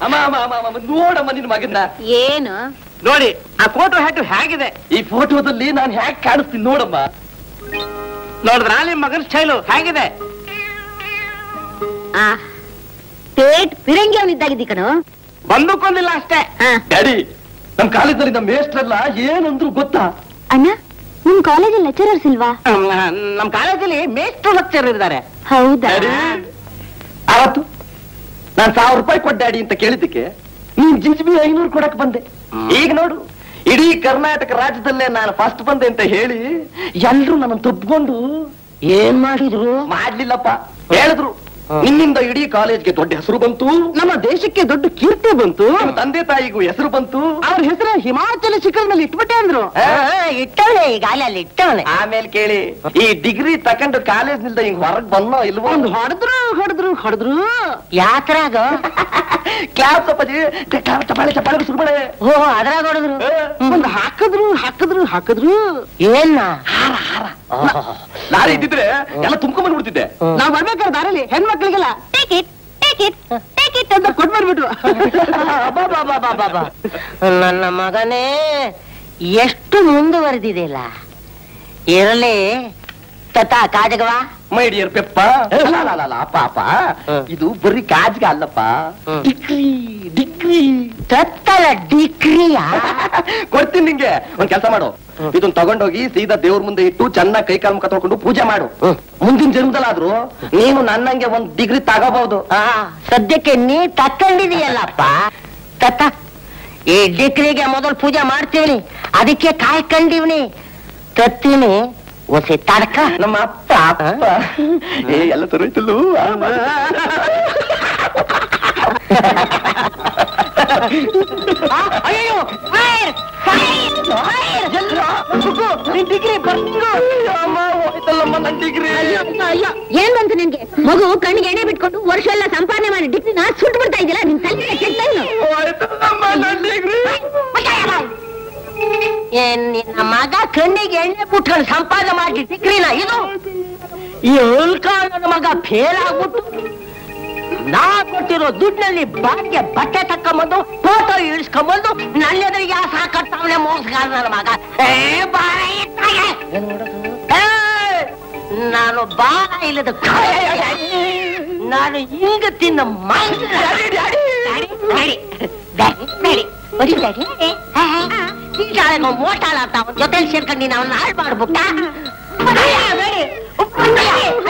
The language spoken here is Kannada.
ಅಮ್ಮ ಅಮ್ಮ ಅಮ್ಮ ಅಮ್ಮ, ನೋಡಮ್ಮ ನಿನ್ ಮಗನ್ನ ಏನು ನೋಡಿ ಆ ಫೋಟೋ ಹ್ಯಾಟು ಹೇಗಿದೆ ಈ ಫೋಟೋದಲ್ಲಿ ನಾನು ಹ್ಯಾಕ್ ಕಾಣಿಸ್ತೀನಿ ನೋಡಮ್ಮ ನೋಡಿದ್ರ ನಿಮ್ ಮಗನ ಸ್ಟೈಲು ಹೇಗಿದೆ ಆ ಪೇಟ್ ಫಿರಂಗಿ ಅವನಿದ್ದಾಗಿದ್ದಿ ಕಣೋ ಬಂದಕ್ಕೊಂದಿಲ್ಲ ಅಷ್ಟೇ ಹಾ. ಡ್ಯಾಡಿ ನಮ್ ಕಾಲೇಜಲ್ಲಿ ನಮ್ಮ ಮೇಷ್ಟ್ರಲ್ಲ ಏನಂದ್ರು ಗೊತ್ತಾ ಅಣ್ಣ ನಿಮ್ ಕಾಲೇಜಲ್ಲಿ ಲೆಕ್ಚರರ್ಸ್ ಇಲ್ವಾ ಹ್ಮ್, ನಮ್ ಕಾಲೇಜಲ್ಲಿ ಮೇಸ್ಟ್ರು ಲೆಕ್ಚರ್ ಇದ್ದಾರೆ ಹೌದಾ ಡ್ಯಾಡಿ ಅವತ್ತು ನಾನ್ ಸಾವಿರ ರೂಪಾಯಿ ಕೊಟ್ಟ ಡ್ಯಾಡಿ ಅಂತ ಕೇಳಿದ್ದಕ್ಕೆ ನೀನ್ ಜಿಜ್ಬಿ ಐನೂರು ಕೊಡಕ್ ಬಂದೆ ಈಗ ನೋಡು ಇಡೀ ಕರ್ನಾಟಕ ರಾಜ್ಯದಲ್ಲೇ ನಾನು ಫಸ್ಟ್ ಬಂದೆ ಅಂತ ಹೇಳಿ ಎಲ್ರು ನನ್ನ ತಪ್ಕೊಂಡು ಏನ್ ಮಾಡಿದ್ರು ಮಾಡ್ಲಿಲ್ಲಪ್ಪ ಹೇಳಿದ್ರು ನಿನ್ನಿಂದ ಇಡೀ ಕಾಲೇಜ್ಗೆ ದೊಡ್ಡ ಹೆಸರು ಬಂತು ನಮ್ಮ ದೇಶಕ್ಕೆ ದೊಡ್ಡ ಕೀರ್ತಿ ಬಂತು ನಿಮ್ಮ ತಂದೆ ತಾಯಿಗೂ ಹೆಸರು ಬಂತು ಅವ್ರ ಹೆಸರು ಹಿಮಾಚಲ ಶಿಖರದಲ್ಲಿ ಇಟ್ಬಿಟ್ಟೆ ಅಂದ್ರು ಆ, ಇಟ್ಟವನೆ ಈಗ ಅಲ್ಲಿ ಇಟ್ಟವನೆ ಆಮೇಲೆ ಕೇಳಿ ಈ ಡಿಗ್ರಿ ತಕೊಂಡು ಕಾಲೇಜ್ ನಿಲ್ದ ಹಿಂಗ್ ಹೊರಗ್ ಬಂದೋ ಇಲ್ವೋ ಒಂದು ಹೊಡೆದ್ರು ಹೊಡೆದ್ರು ಹೊಡೆದ್ರು ಯಾತ್ರಾಗ ಕ್ಲಾಸ್ ಅಪ್ಪಾಜಿ ಚಪಾಳೆ ಚಪಾಳೆ ಶುರು ಮಾಡೆ ಓ ಅದ್ರಾಗ ಹೊಡೆದ್ರು ಏ. ಒಂದು ಹಾಕಿದ್ರು ಹಾಕಿದ್ರು ಹಾಕಿದ್ರು ಏನ ಲಾರಿ ಇದ್ದಿದ್ರೆ ಎಲ್ಲ ತುಂಬ್ಕೊಂಡ್ ಬಂದ್ಬಿಡ್ತಿದ್ದೆ ನಾವ್ ಬರ್ಬೇಕಾದ್ರೆ ದಾರಲ್ಲಿ ಹೆಣ್ಮಕ್ಳಿಗೆಲ್ಲ take it take it take it ಅಂತ ಕೊಟ್ಬರ್ಬಿಟ್ರು ನನ್ನ ಮಗನೇ ಎಷ್ಟು ಮುಂದುವರೆದಿದೆಯಲ್ಲ ಇರಲಿ ತತ ಕಾಜಗವ ಮೈ ಡಿಯರ್ ಪೆಪ್ಪ ಅಲ್ಲ, ಅಲ್ಲ, ಅಲ್ಲ, ಅಲ್ಲ, ಅಪ್ಪ ಅಪ್ಪ ಹ್ಮ್. ಇದು ಬರೀ ಕಾಜ್ಗ ಅಲ್ಲಪ್ಪ ಹ್ಮ್. ಡಿಗ್ರಿ ಡಿಗ್ರಿ ತತ್ತಲ ಡಿಗ್ರಿಯ ಕೊಡ್ತೀನಿ ನಿಂಗೆ ಒಂದ್ ಕೆಲಸ ಮಾಡು ಇದನ್ನ ತಗೊಂಡೋಗಿ ಸೀದಾ ದೇವ್ರ ಮುಂದೆ ಇಟ್ಟು ಚೆನ್ನಾಗಿ ಕೈ ಕಾಲು ಮುಖ ತೊಳ್ಕೊಂಡು ಪೂಜೆ ಮಾಡು ಹ್ಮ್. ಮುಂದಿನ ಜನ್ಮದಲ್ಲಾದ್ರೂ ನೀನು ನನ್ನಂಗೆ ಒಂದ್ ಡಿಗ್ರಿ ತಗೋಬಹುದು ಆ, ಸದ್ಯಕ್ಕೆ ನೀ ತಕ್ಕೊಂಡಿದೀಯಲ್ಲಪ್ಪ ತತ್ತ ಈ ಡಿಗ್ರಿಗೆ ಮೊದಲು ಪೂಜೆ ಮಾಡ್ತೀವಿ ಅದಕ್ಕೆ ಕಾಯ್ಕೊಂಡಿವ್ನಿ ತತ್ತೀನಿ ಒಸಿ ತಡ್ಕ ನಮ್ಮ ಅಪ್ಪ ಅಪ್ಪ ಏ ಎಲ್ಲ ಸರೋಯ್ತಲ್ಲೂ ಅಯ್ಯೋ ಫೈರ್ ಫೈರ್ ನಿನ್ ಡಿಗ್ರಿ ಬರ್ತಿಂಗು ಅಮ್ಮ ಹೋಯ್ತಲ್ಲಮ್ಮ ನನ್ ಡಿಗ್ರಿ ಏನ್ ಬಂತು ನಿನ್ಗೆ ಮಗು ಕಣ್ಣಿಗೆ ಎಣ್ಣೆ ಬಿಟ್ಕೊಂಡು ವರ್ಷ ಎಲ್ಲ ಸಂಪಾದನೆ ಮಾಡಿ ಡಿಗ್ರಿನ ಸುಟ್ಟು ಬಿಡ್ತಾ ಇದೆಯಲ್ಲ ನಿನ್ ತಲೆ ಕೆಟ್ಟ ಹೋಯ್ತಲ್ಲಮ್ಮ ನನ್ ಡಿಗ್ರಿ ಏನ್ ನಿನ್ನ ಮಗ ಕಣ್ಣಿಗೆ ಎಣ್ಣೆ ಬಿಟ್ಕೊಂಡು ಸಂಪಾದನೆ ಮಾಡಿ ಡಿಗ್ರಿನ ಇದು ಏಳ್ಕ ನನ್ನ ಮಗ ಫೇಲ್ ಆಗ್ಬಿಟ್ಟು ನಾ ಕೊಟ್ಟಿರೋ ದುಡ್ಡಿನಲ್ಲಿ ಬಾಡಿಗೆ ಬಟ್ಟೆ ತಕ್ಕೊಂಬಂದು ಫೋಟೋ ಇಳಿಸ್ಕೊಂಬಂದು ನನ್ನೆದುರಿಗೆ ಯಾಸ ಕಟ್ತಾವನೆ ಮೋಸಗಾರ ನನ್ನ ಮಗ ಏ ಬಾರ ಇತ್ತಾಗೆ. ಏ, ನಾನು ಬಾರ ಇಲ್ಲದ ಕಾಯ. ನಾನು ಈಗ ತಿನ್ನ ಮಂಗ ಡ್ಯಾಡಿ, ಡ್ಯಾಡಿ, ಡ್ಯಾಡಿ, ಡ್ಯಾಡಿ. ಬರೀ ಡ್ಯಾಡಿ? ಹಾ, ಹಾ. ಈ ಶಾಲೆಗೆ ಮೋಟಾಳ ಅಂತ ಅವನ ಜೊತೆಲಿ ಸೇರ್ಕೊಂಡು ನೀನು ಅವನ್ನ ಹಾಳು ಮಾಡ್ಬಿಟ್ಟ ಅಯ್ಯ, ಬೇಡಿ. ಅಯ್ಯ,